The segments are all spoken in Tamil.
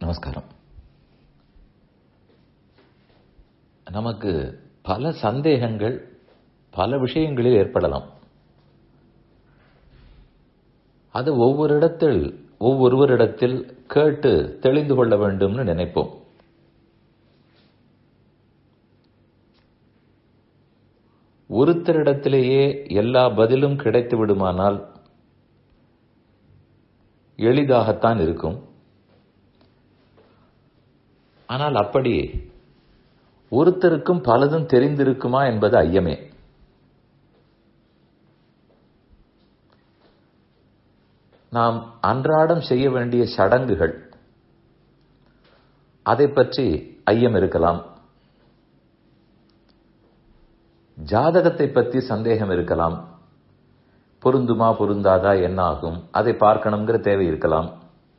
நமஸ்காரம் நமக்கு பல சந்தேகங்கள் பல விஷயங்களில் ஏற்படலாம் அது ஒவ்வொரு இடத்தில் ஒவ்வொருவரிடத்தில் கேட்டு தெளிந்து கொள்ள வேண்டும்னு நினைப்போம் ஒருத்தரிடத்திலேயே எல்லா பதிலும் கிடைத்து விடுமானால் எளிதாகத்தான் இருக்கும் ஆனால் அப்படி ஒருத்தருக்கும் பலதும் தெரிந்திருக்குமா என்பது ஐயமே நாம் அன்றாடம் செய்ய வேண்டிய சடங்குகள் அதை பற்றி ஐயம் இருக்கலாம் ஜாதகத்தை பற்றி சந்தேகம் இருக்கலாம் பொருந்துமா பொருந்தாதா என்ன ஆகும் அதை பார்க்கணுங்கிற தேவை இருக்கலாம்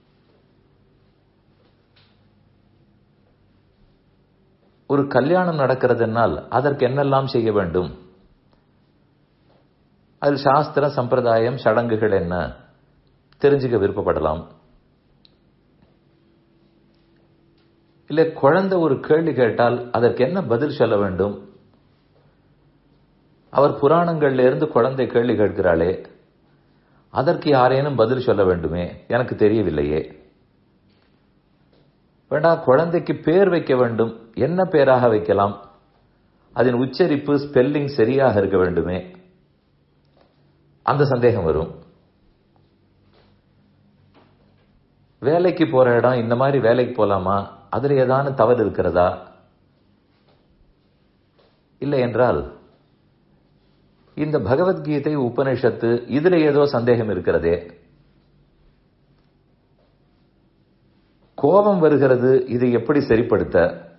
ஒரு கல்யாணம் நடக்கிறதுனால் அதற்கு என்னெல்லாம் செய்ய வேண்டும் அதில் சாஸ்திரம் சம்பிரதாயம் சடங்குகள் என்ன தெரிஞ்சுக்க விருப்பப்படலாம் இல்லை குழந்தை ஒரு கேள்வி கேட்டால் அதற்கு என்ன பதில் சொல்ல வேண்டும் அவர் புராணங்கள்ல இருந்து குழந்தை கேள்வி கேட்கிறாளே அதற்கு யாரேனும் பதில் சொல்ல வேண்டுமே எனக்கு தெரியவில்லையே வேண்டா குழந்தைக்கு பேர் வைக்க வேண்டும் என்ன பேராக வைக்கலாம் அதன் உச்சரிப்பு ஸ்பெல்லிங் சரியாக இருக்க வேண்டுமே அந்த சந்தேகம் வரும் வேலைக்கு போற இடம் இந்த மாதிரி வேலைக்கு போலாமா அதுல ஏதான தவறு இருக்கிறதா இல்லை என்றால் இந்த பகவத்கீதை உபனிஷத்து இதுல ஏதோ சந்தேகம் இருக்கிறதே கோபம் வருகிறது இதை எப்படி சரிப்படுத்த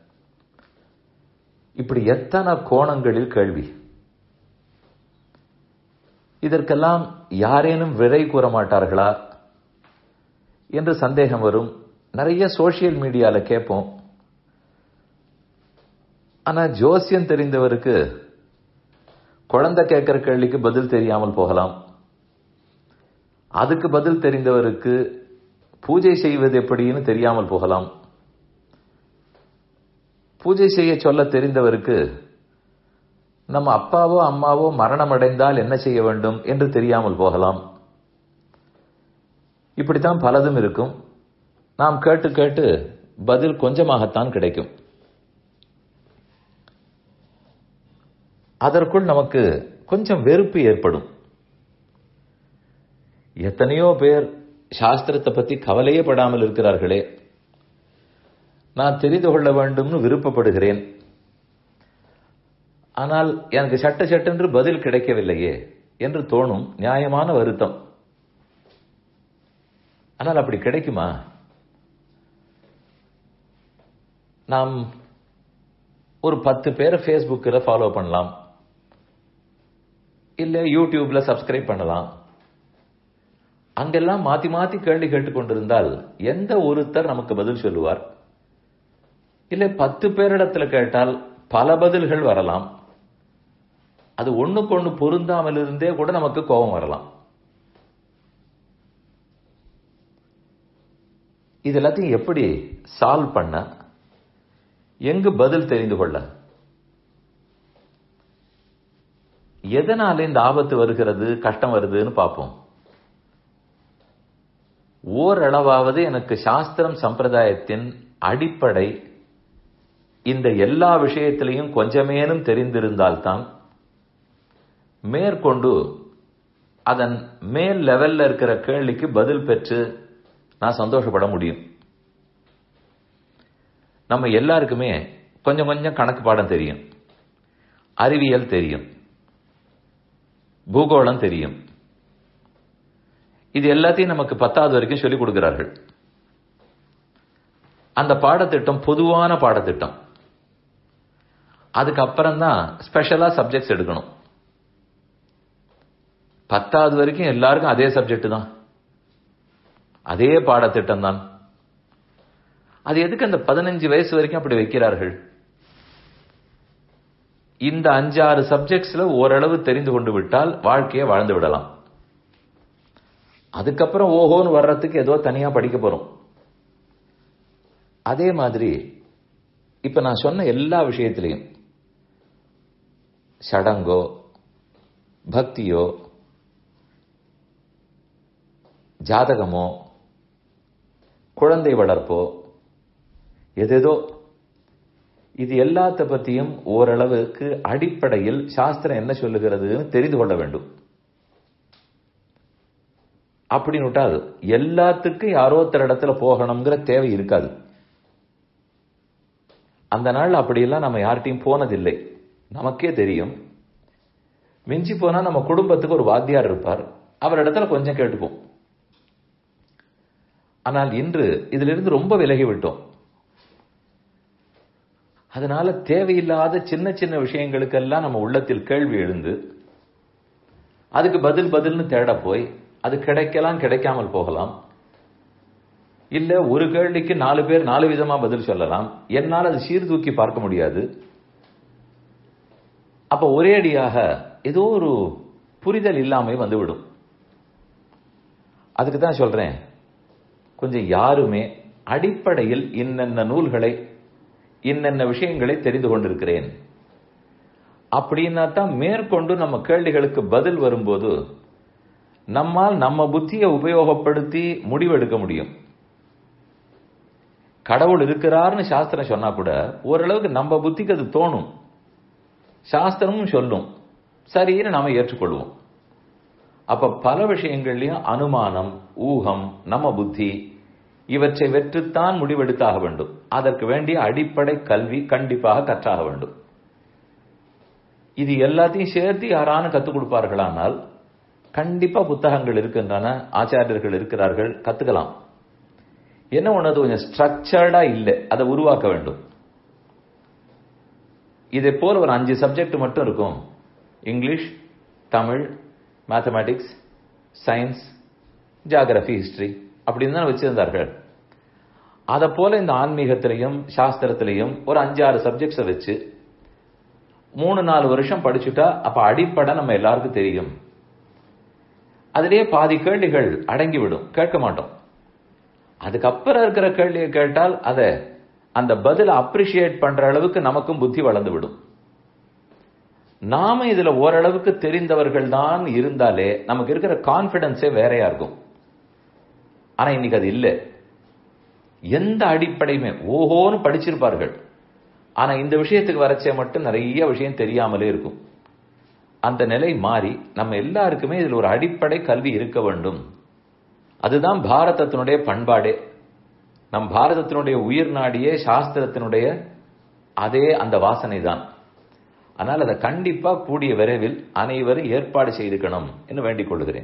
இப்படி எத்தனை கோணங்களில் கேள்வி இதற்கெல்லாம் யாரேனும் விரை கூற மாட்டார்களா என்று சந்தேகம் வரும் நிறைய சோசியல் மீடியால கேட்போம் ஆனா ஜோசியம் தெரிந்தவருக்கு குழந்தை கேட்கிற கேள்விக்கு பதில் தெரியாமல் போகலாம் அதுக்கு பதில் தெரிந்தவருக்கு பூஜை செய்வது எப்படின்னு தெரியாமல் போகலாம் பூஜை செய்ய சொல்ல தெரிந்தவருக்கு நம்ம அப்பாவோ அம்மாவோ மரணம் அடைந்தால் என்ன செய்ய வேண்டும் என்று தெரியாமல் போகலாம் இப்படித்தான் பலதும் இருக்கும் நாம் கேட்டு கேட்டு பதில் கொஞ்சமாகத்தான் கிடைக்கும் அதற்குள் நமக்கு கொஞ்சம் வெறுப்பு ஏற்படும் எத்தனையோ பேர் சாஸ்திரத்தை பத்தி கவலையே படாமல் இருக்கிறார்களே நான் தெரிந்து கொள்ள வேண்டும்னு விருப்பப்படுகிறேன் ஆனால் எனக்கு சட்ட சட்டென்று பதில் கிடைக்கவில்லையே என்று தோணும் நியாயமான வருத்தம் ஆனால் அப்படி கிடைக்குமா நாம் ஒரு பத்து பேரை ஃபேஸ்புக்கில் ஃபாலோ பண்ணலாம் இல்லை யூடியூப்ல சப்ஸ்கிரைப் பண்ணலாம் அங்கெல்லாம் மாத்தி மாத்தி கேள்வி கேட்டுக்கொண்டிருந்தால் எந்த ஒருத்தர் நமக்கு பதில் சொல்லுவார் இல்லை பத்து பேரிடத்துல கேட்டால் பல பதில்கள் வரலாம் அது ஒண்ணுக்கு ஒண்ணு பொருந்தாமல் இருந்தே கூட நமக்கு கோபம் வரலாம் இது எல்லாத்தையும் எப்படி சால்வ் பண்ண எங்கு பதில் தெரிந்து கொள்ள எதனால இந்த ஆபத்து வருகிறது கஷ்டம் வருதுன்னு பார்ப்போம் ஓரளவாவது எனக்கு சாஸ்திரம் சம்பிரதாயத்தின் அடிப்படை இந்த எல்லா விஷயத்திலையும் கொஞ்சமேனும் தெரிந்திருந்தால்தான் மேற்கொண்டு அதன் மேல் லெவல்ல இருக்கிற கேள்விக்கு பதில் பெற்று நான் சந்தோஷப்பட முடியும் நம்ம எல்லாருக்குமே கொஞ்சம் கொஞ்சம் கணக்கு பாடம் தெரியும் அறிவியல் தெரியும் பூகோளம் தெரியும் இது எல்லாத்தையும் நமக்கு பத்தாவது வரைக்கும் சொல்லிக் கொடுக்கிறார்கள் அந்த பாடத்திட்டம் பொதுவான பாடத்திட்டம் அதுக்கப்புறம் தான் ஸ்பெஷலா சப்ஜெக்ட்ஸ் எடுக்கணும் பத்தாவது வரைக்கும் எல்லாருக்கும் அதே சப்ஜெக்ட் தான் அதே பாடத்திட்டம் தான் அது எதுக்கு அந்த பதினஞ்சு வயசு வரைக்கும் அப்படி வைக்கிறார்கள் இந்த அஞ்சாறு சப்ஜெக்ட்ஸ்ல ஓரளவு தெரிந்து கொண்டு விட்டால் வாழ்க்கையை வாழ்ந்து விடலாம் அதுக்கப்புறம் ஓஹோன்னு வர்றதுக்கு ஏதோ தனியா படிக்க போறோம் அதே மாதிரி இப்ப நான் சொன்ன எல்லா விஷயத்திலையும் சடங்கோ பக்தியோ ஜாதகமோ குழந்தை வளர்ப்போ எதேதோ இது எல்லாத்த பத்தியும் ஓரளவுக்கு அடிப்படையில் சாஸ்திரம் என்ன சொல்லுகிறதுன்னு தெரிந்து கொள்ள வேண்டும் அப்படின்னு விட்டால் எல்லாத்துக்கும் யாரோ ஒருத்தர் இடத்துல போகணுங்கிற தேவை இருக்காது அந்த நாள் அப்படியெல்லாம் நம்ம யார்கிட்டையும் போனதில்லை நமக்கே தெரியும் மிஞ்சி போனா நம்ம குடும்பத்துக்கு ஒரு வாத்தியார் இருப்பார் அவர் இடத்துல கொஞ்சம் கேட்டுப்போம் ஆனால் இன்று இதிலிருந்து ரொம்ப விலகி விட்டோம் அதனால தேவையில்லாத சின்ன சின்ன விஷயங்களுக்கெல்லாம் நம்ம உள்ளத்தில் கேள்வி எழுந்து அதுக்கு பதில் பதில்னு தேட போய் அது கிடைக்கலாம் கிடைக்காமல் போகலாம் இல்ல ஒரு கேள்விக்கு நாலு பேர் நாலு விதமா பதில் சொல்லலாம் என்னால் அது சீர்தூக்கி பார்க்க முடியாது அப்ப ஒரேடியாக ஏதோ ஒரு புரிதல் இல்லாமை வந்துவிடும் அதுக்கு தான் சொல்றேன் கொஞ்சம் யாருமே அடிப்படையில் இன்னென்ன நூல்களை இன்னென்ன விஷயங்களை தெரிந்து கொண்டிருக்கிறேன் அப்படின்னா தான் மேற்கொண்டு நம்ம கேள்விகளுக்கு பதில் வரும்போது நம்மால் நம்ம புத்தியை உபயோகப்படுத்தி முடிவெடுக்க முடியும் கடவுள் இருக்கிறார்னு சாஸ்திரம் சொன்னா கூட ஓரளவுக்கு நம்ம புத்திக்கு அது தோணும் சாஸ்திரமும் சொல்லும் சரின்னு நாம ஏற்றுக்கொள்வோம் அப்ப பல விஷயங்கள்லயும் அனுமானம் ஊகம் நம்ம புத்தி இவற்றை வெற்றுத்தான் முடிவெடுத்தாக வேண்டும் அதற்கு வேண்டிய அடிப்படை கல்வி கண்டிப்பாக கற்றாக வேண்டும் இது எல்லாத்தையும் சேர்த்து யாரானு கத்துக் கொடுப்பார்களானால் கண்டிப்பா புத்தகங்கள் இருக்கின்றன ஆச்சாரியர்கள் இருக்கிறார்கள் கத்துக்கலாம் என்ன ஒண்ணு கொஞ்சம் ஸ்ட்ரக்சர்டா இல்லை அதை உருவாக்க வேண்டும் இதே போல ஒரு அஞ்சு சப்ஜெக்ட் மட்டும் இருக்கும் English Tamil mathematics science geography history அப்படின்னு தான் வச்சிருந்தார்கள் அதை போல இந்த ஆன்மீகத்திலையும் சாஸ்திரத்திலையும் ஒரு அஞ்சாறு சப்ஜெக்ட்ஸை வச்சு மூணு நாலு வருஷம் படிச்சுட்டா அப்ப அடிப்படை நம்ம எல்லாருக்கும் தெரியும் அதிலேயே பாதி கேள்விகள் அடங்கிவிடும் கேட்க மாட்டோம் அதுக்கப்புறம் இருக்கிற கேள்வியை கேட்டால் அதை அந்த பதிலை அப்ரிஷியேட் பண்ற அளவுக்கு நமக்கும் புத்தி வளர்ந்து விடும் நாம இதுல ஓரளவுக்கு தெரிந்தவர்கள் தான் இருந்தாலே நமக்கு இருக்கிற கான்பிடன்ஸே வேறையா இருக்கும் ஆனா இன்னைக்கு அது இல்லை எந்த அடிப்படையுமே ஓஹோன்னு படிச்சிருப்பார்கள் ஆனா இந்த விஷயத்துக்கு வரச்சே மட்டும் நிறைய விஷயம் தெரியாமலே இருக்கும் அந்த நிலை மாறி நம்ம எல்லாருக்குமே இதுல ஒரு அடிப்படை கல்வி இருக்க வேண்டும் அதுதான் பாரதத்தினுடைய பண்பாடே நம் பாரதத்தினுடைய உயிர் நாடியே சாஸ்திரத்தினுடைய அதே அந்த வாசனை தான் ஆனால் அதை கண்டிப்பா கூடிய விரைவில் அனைவரும் ஏற்பாடு செய்திருக்கணும் என்று வேண்டிக் கொள்கிறேன்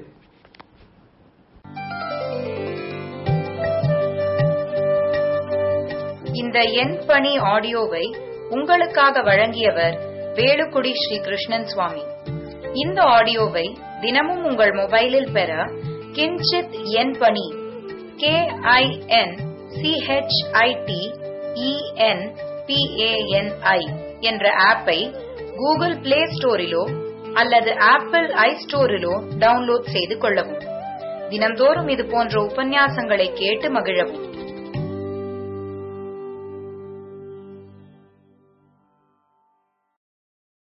இந்த எண் பணி ஆடியோவை உங்களுக்காக வழங்கியவர் வேலுக்குடி ஸ்ரீ கிருஷ்ணன் சுவாமி இந்த ஆடியோவை தினமும் உங்கள் மொபைலில் பெற கிஞ்சித் எண் பணி கே ஐ என் சிஹெச்ஐடி இஎன் பிஏஎன்ஐ என்ற ஆப்பை கூகுள் பிளே ஸ்டோரிலோ அல்லது ஆப்பிள் ஐ ஸ்டோரிலோ டவுன்லோட் செய்து கொள்ளவும் தினம்தோறும் இது போன்ற உபன்யாசங்களை கேட்டு மகிழவும்